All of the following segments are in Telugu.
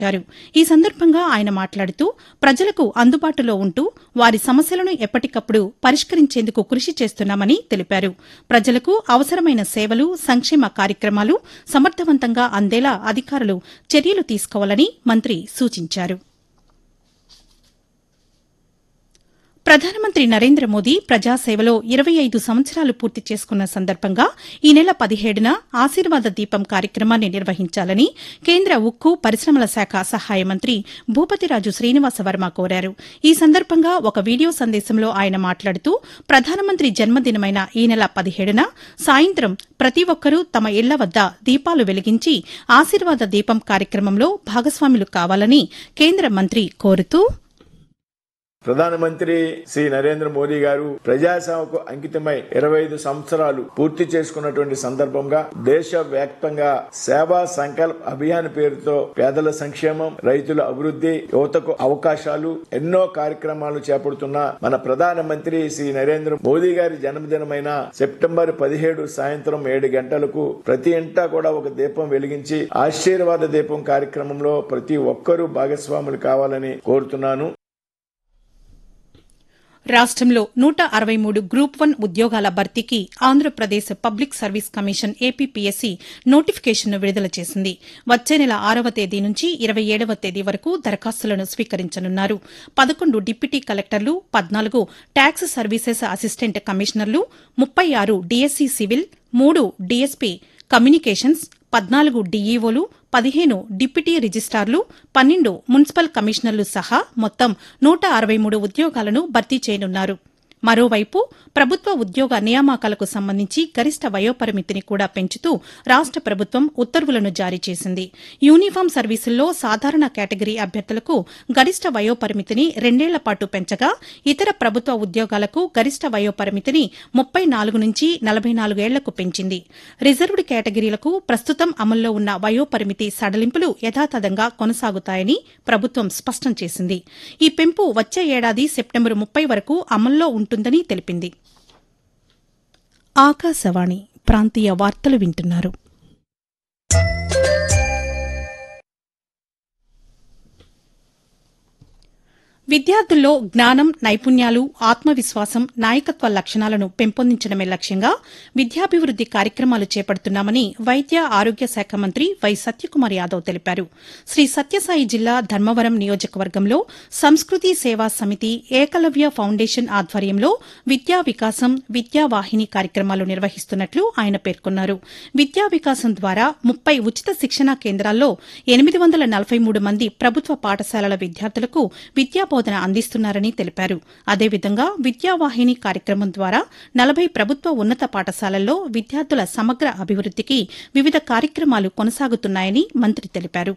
చేశారు ఈ సందర్భంగా ఆయన మాట్లాడుతూ ప్రజలకు అందుబాటులో ఉంటూ వారి సమస్యలను ఎప్పటికప్పుడు పరిష్కరించేందుకు కృషి చేస్తున్నామని తెలిపారు ప్రజలకు అవసరమైన సేవలు సంక్షేమ కార్యక్రమాలు సమర్థవంతంగా అందేలా అధికారులు చర్యలు తీసుకోవాలని మంత్రి సూచించారు ప్రధానమంత్రి నరేంద్ర మోదీ ప్రజాసేవలో ఇరవై ఐదు సంవత్సరాలు పూర్తి చేసుకున్న సందర్భంగా ఈ నెల పదిహేడున ఆశీర్వాద దీపం కార్యక్రమాన్ని నిర్వహించాలని కేంద్ర ఉక్కు పరిశ్రమల శాఖ సహాయ మంత్రి భూపతిరాజు శ్రీనివాస వర్మ కోరారు ఈ సందర్భంగా ఒక వీడియో సందేశంలో ఆయన మాట్లాడుతూ ప్రధానమంత్రి జన్మదినమైన ఈ నెల పదిహేడున సాయంత్రం ప్రతి ఒక్కరూ తమ ఇళ్ల వద్ద దీపాలు వెలిగించి ఆశీర్వాద దీపం కార్యక్రమంలో భాగస్వాములు కావాలని కేంద్ర మంత్రి కోరుతూ ప్రధానమంత్రి శ్రీ నరేంద్ర మోదీ గారు ప్రజాసేవకు అంకితమై ఇరవై ఐదు సంవత్సరాలు పూర్తి చేసుకున్నటువంటి సందర్భంగా దేశ వ్యాప్తంగా సేవా సంకల్ప్ అభియాన్ పేరుతో పేదల సంక్షేమం రైతుల అభివృద్ది యువతకు అవకాశాలు ఎన్నో కార్యక్రమాలు చేపడుతున్న మన ప్రధానమంత్రి శ్రీ నరేంద్ర మోదీ గారి జన్మదినమైన సెప్టెంబర్ పదిహేడు సాయంత్రం ఏడు గంటలకు ప్రతి ఇంటా కూడా ఒక దీపం వెలిగించి ఆశీర్వాద దీపం కార్యక్రమంలో ప్రతి ఒక్కరూ భాగస్వాములు కావాలని కోరుతున్నాను రాష్టంలో నూట అరవై మూడు గ్రూప్ వన్ ఉద్యోగాల భర్తీకి Andhra Pradesh public service commission APPSC నోటిఫికేషన్ను విడుదల చేసింది వచ్చే నెల ఆరవ తేదీ నుంచి ఇరవై ఏడవ తేదీ వరకు దరఖాస్తులను స్వీకరించనున్నారు పదకొండు డిప్యూటీ కలెక్టర్లు పద్నాలుగు ట్యాక్స్ సర్వీసెస్ అసిస్టెంట్ కమిషనర్లు ముప్పై ఆరు డీఎస్సీ సివిల్ మూడు డీఎస్పీ కమ్యూనికేషన్స్ పద్నాలుగు డీఈఓలు పదిహేను డిప్యూటీ రిజిస్టార్లు పన్నెండు మున్సిపల్ కమిషనర్లు సహా మొత్తం నూట అరవై మూడు ఉద్యోగాలను భర్తీ చేయనున్నారు మరోవైపు ప్రభుత్వ ఉద్యోగ నియామకాలకు సంబంధించి గరిష్ట వయోపరిమితిని కూడా పెంచుతూ రాష్ట ప్రభుత్వం ఉత్తర్వులను జారీ చేసింది యూనిఫామ్ సర్వీసుల్లో సాధారణ కేటగిరీ అభ్యర్థులకు గరిష్ట వయోపరిమితిని రెండేళ్ల పాటు పెంచగా ఇతర ప్రభుత్వ ఉద్యోగాలకు గరిష్ట వయోపరిమితిని ముప్పై నాలుగు నుంచి నలభై నాలుగేళ్లకు పెంచింది రిజర్వ్డ్ కేటగిరీలకు ప్రస్తుతం అమల్లో ఉన్న వయోపరిమితి సడలింపులు యథాతథంగా కొనసాగుతాయని ప్రభుత్వం స్పష్టం చేసింది ఈ పెంపు వచ్చే ఏడాది సెప్టెంబరు ముప్పై వరకు అమల్లో ఉంటుందని తెలిపింది ఆకాశవాణి ప్రాంతీయ వార్తలు వింటున్నారు విద్యార్థుల్లో జ్ఞానం నైపుణ్యాలు ఆత్మవిశ్వాసం నాయకత్వ లక్షణాలను పెంపొందించడమే లక్ష్యంగా విద్యాభివృద్ది కార్యక్రమాలు చేపడుతున్నామని వైద్య ఆరోగ్య శాఖ మంత్రి వై సత్యకుమార్ యాదవ్ తెలిపారు శ్రీ సత్యసాయి జిల్లా ధర్మవరం నియోజకవర్గంలో సంస్కృతి సేవా సమితి ఏకలవ్య ఫౌండేషన్ ఆధ్వర్యంలో విద్యా వికాసం విద్యా వాహిని కార్యక్రమాలు నిర్వహిస్తున్నట్లు ఆయన పేర్కొన్నారు విద్యా వికాసం ద్వారా ముప్పై ఉచిత శిక్షణా కేంద్రాల్లో ఎనిమిది వందల నలభై మూడు మంది ప్రభుత్వ పాఠశాలల విద్యార్థులకు విద్యా బోధన అందిస్తున్నారని తెలిపారు అదేవిధంగా విద్యావాహిని కార్యక్రమం ద్వారా నలభై ప్రభుత్వ ఉన్నత పాఠశాలల్లో విద్యార్థుల సమగ్ర అభివృద్దికి వివిధ కార్యక్రమాలు కొనసాగుతున్నాయని మంత్రి తెలిపారు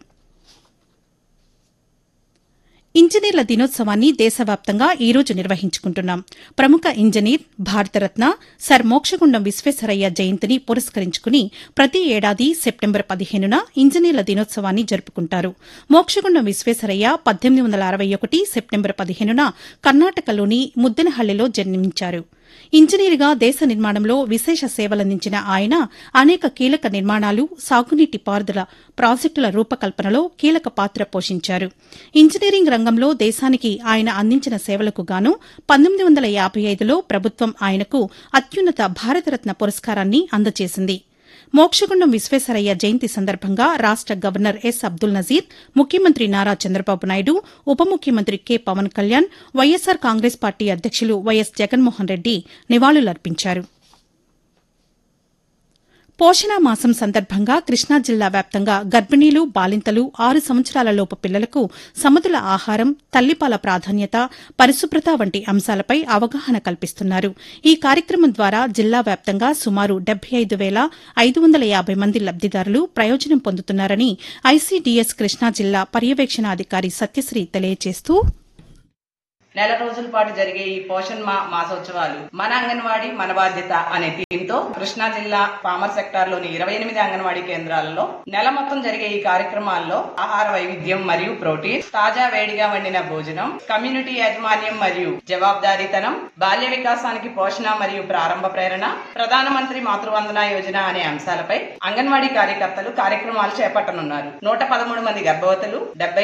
ఇంజనీర్ల దినోత్సవాన్ని దేశవ్యాప్తంగా ఈ రోజు నిర్వహించుకుంటున్నాం ప్రముఖ ఇంజనీర్ భారతరత్న సర్ మోక్షగుండం విశ్వేశ్వరయ్య జయంతిని పురస్కరించుకుని ప్రతి ఏడాది సెప్టెంబర్ పదిహేనున ఇంజనీర్ల దినోత్సవాన్ని జరుపుకుంటారు మోక్షగుండం విశ్వేశ్వరయ్య పద్దెనిమిది వందల అరవై ఒకటి సెప్టెంబర్ పదిహేనున కర్ణాటకలోని ముద్దెనహళ్లిలో జన్మించారు ఇంజనీర్గా దేశ నిర్మాణంలో విశేష సేవలందించిన ఆయన అనేక కీలక నిర్మాణాలు సాగునీటి పారుదల ప్రాజెక్టుల రూపకల్పనలో కీలక పాత్ర పోషించారు ఇంజనీరింగ్ రంగంలో దేశానికి ఆయన అందించిన సేవలకు గాను పంతొమ్మిది వందల యాబై ఐదులో ప్రభుత్వం ఆయనకు అత్యున్నత భారతరత్న పురస్కారాన్ని అందజేసింది మోక్షగుండం విశ్వేశ్వరయ్య జయంతి సందర్భంగా రాష్ట గవర్నర్ ఎస్ అబ్దుల్ నజీర్ ముఖ్యమంత్రి నారా చంద్రబాబు నాయుడు ఉప ముఖ్యమంత్రి K Pawan Kalyan YSR Congress party అధ్యక్షులు వైఎస్ జగన్మోహన్ రెడ్డి నివాళులర్పించారు పోషణ మాసం సందర్భంగా కృష్ణా జిల్లా వ్యాప్తంగా గర్భిణీలు బాలింతలు ఆరు సంవత్సరాల లోపు పిల్లలకు సమతుల ఆహారం తల్లిపాల ప్రాధాన్యత పరిశుభ్రత వంటి అంశాలపై అవగాహన కల్పిస్తున్నారు ఈ కార్యక్రమం ద్వారా జిల్లా వ్యాప్తంగా సుమారు డెబ్బై ఐదు వేల ఐదు వందల యాభై మంది లబ్దిదారులు ప్రయోజనం పొందుతున్నారని ఐసీడీఎస్ కృష్ణా జిల్లా పర్యవేక్షణాధికారి సత్యశ్రీ తెలియజేస్తూ నెల రోజుల పాటు జరిగే ఈ పోషణ్ మా మాసోత్సవాలు మన అంగన్వాడీ మన బాధ్యత అనే థీమ్తో కృష్ణా జిల్లా పామర్ సెక్టార్ లోని ఇరవై ఎనిమిది అంగన్వాడీ కేంద్రాలలో నెల మొత్తం జరిగే ఈ కార్యక్రమాల్లో ఆహార వైవిధ్యం మరియు ప్రోటీన్ తాజా వేడిగా వండిన భోజనం కమ్యూనిటీ యాజమాన్యం మరియు జవాబుదారీతనం బాల్య వికాసానికి పోషణ మరియు ప్రారంభ ప్రేరణ ప్రధానమంత్రి మాతృవందన యోజన అనే అంశాలపై అంగన్వాడీ కార్యకర్తలు కార్యక్రమాలు చేపట్టనున్నారు నూట పదమూడు మంది గర్భవతులు డెబ్బై